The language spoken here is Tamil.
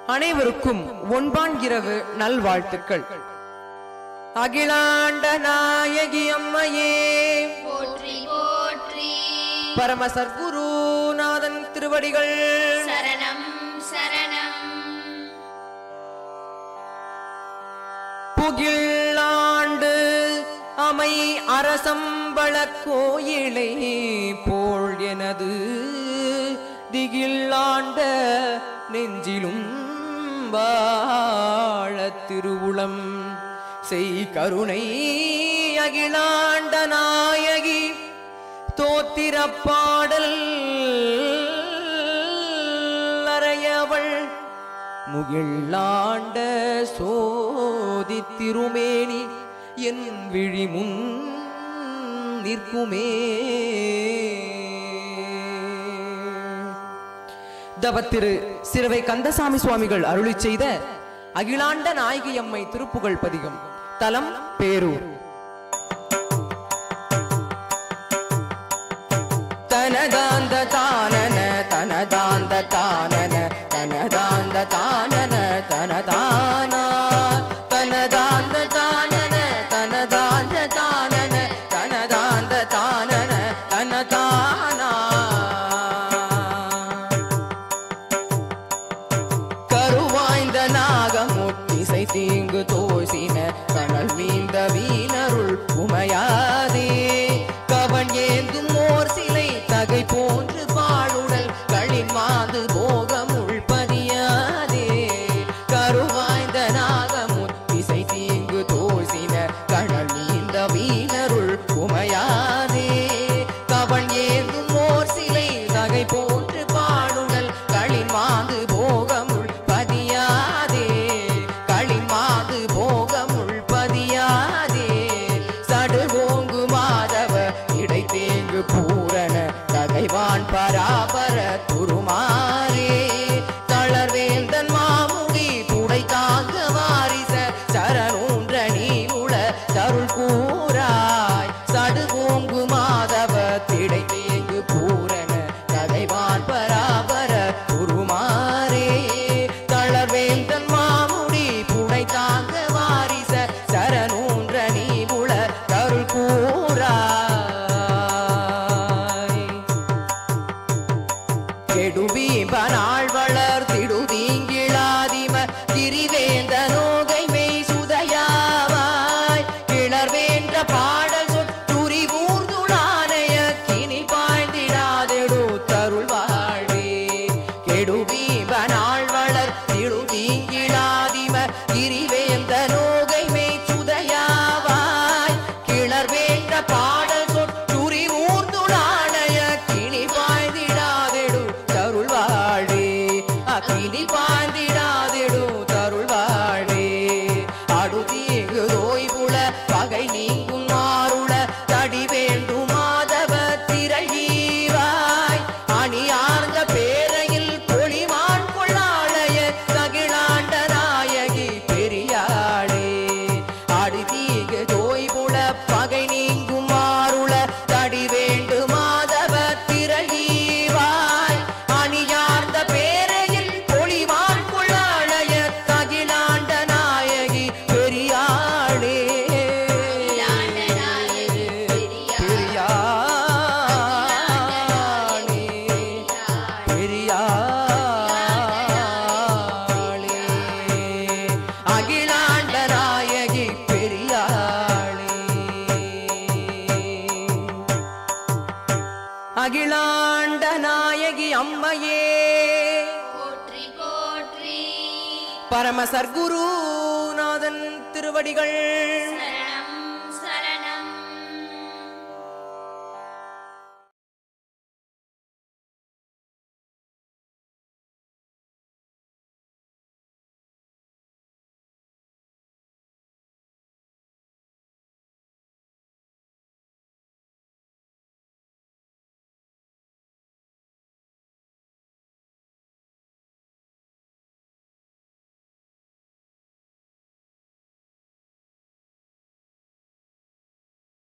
அனைவருக்கும் ஒன்பான் இரவு நல்வாழ்த்துக்கள் அகிலாண்ட நாயகி அம்மையே போற்றி போற்றி பரம சத்குருநாதன் திருவடிகள் சரணம் சரணம் புகிழாண்டு அமை அரசம்பள கோயிலை போல் எனது திகிலாண்ட நெஞ்சிலும் வாழ திருவுளம் செய் கருணை அகிலாண்ட நாயகி தோத்திரப் பாடல் அறையவள் முகிழாண்ட சோதி திருமேனி என் விழிமுன் நிற்குமே தவத்திரு சிறுவை கந்தசாமி சுவாமிகள் அருளி செய்த அகிலாண்ட நாயகி அம்மை திருப்புகழ் பதிகம் தலம் பேரூர் தனதாந்த தானன தனதாந்த தானன தனதாந்த தானன தனதானா தனதாந்த தானன தனதாந்த தானன தனதாந்த தானன தனதானா கருவாய்ந்த நாகமுத்திசை தீங்கு தோசின கனல் மீந்த வீணருள் உமையாதே கவன் ஏந்தும் ஓர் சிலை தகை போன்று பாடுடல் களின் மாது போகமுள் பதியாதே கருவாய்ந்த நாகமுத்திசை தீங்கு தோசின கனல் மீந்த வீணருள் உமையாதே கவன் ஏந்தும் ஓர் சிலை தகை போன்று பாடுடல் களின் மாது போகமுள் பதியாதே களின் மாது போகமுள் பதியாதே சடு ஓங்கு மாதவ இடை தேங்கு பூரண தகைவான் பராபர துருமாறே தளர்வேந்தன் மாமுடி துடை தாங்க வாரிச சரணூன்ற நீ உள தருள் கூறாய் சடு ஓங்கு மாதவ திடை தேங்கு பூரண தகைவான் பராபர உருமாறே தளர்வேந்தன் மாமுடி புடை தாங்க வாரிச சரணூன்ற நீ உள தருள் கூறாய் கெடுவீம்பனாள் வளர் திடுதீங்கிழாதிம திரிவேந்த நோகை மெய் சுதையாவாய் கிளர்வேன்ற பாடல் சொற்றுரி ஊர்துளானைய கினி பாய்ந்திடாதெடு தருள் வாழ்வே கெடுவீம்பனாள் வளர் திடுதீங்கிழாதிம திரிவேந்த நோகை மெய் சுதையாவாய் கிளர்வேன்ற பாடல் சொற்றுரி ஊர்துளானைய கிளி பாய்ந்திடாதெடு தருள் வாழே அக்கினி பாய்ந்திடாதெடு தருள் வாழே அடுதீங்கு நோய்புல பகை நீங்கும் மாறுள தடி வேண்டும் மாதவ திரழீவாய் அணியார்ந்த பேரையில் பொலிமான் கொள்ளாளைய தகிழாண்ட நாயகி பெரியாளே அடிதீக தோய்புல பகை நீங்கும் மாறுள தடி வேண்டு மாதவ திரழீவாய் அணியார்ந்த பேரையில் பொலிமான் கொள்ளாளைய தகிழாண்ட நாயகி பெரியாளே அகிலாண்ட நாயகி பெரியாளே. பெரியாளே அகிலாண்ட நாயகி பெரியாளே அகிலாண்ட நாயகி அம்மையே போற்றி போற்றி பரம சர்க்குருநாதன் திருவடிகள் சரணம்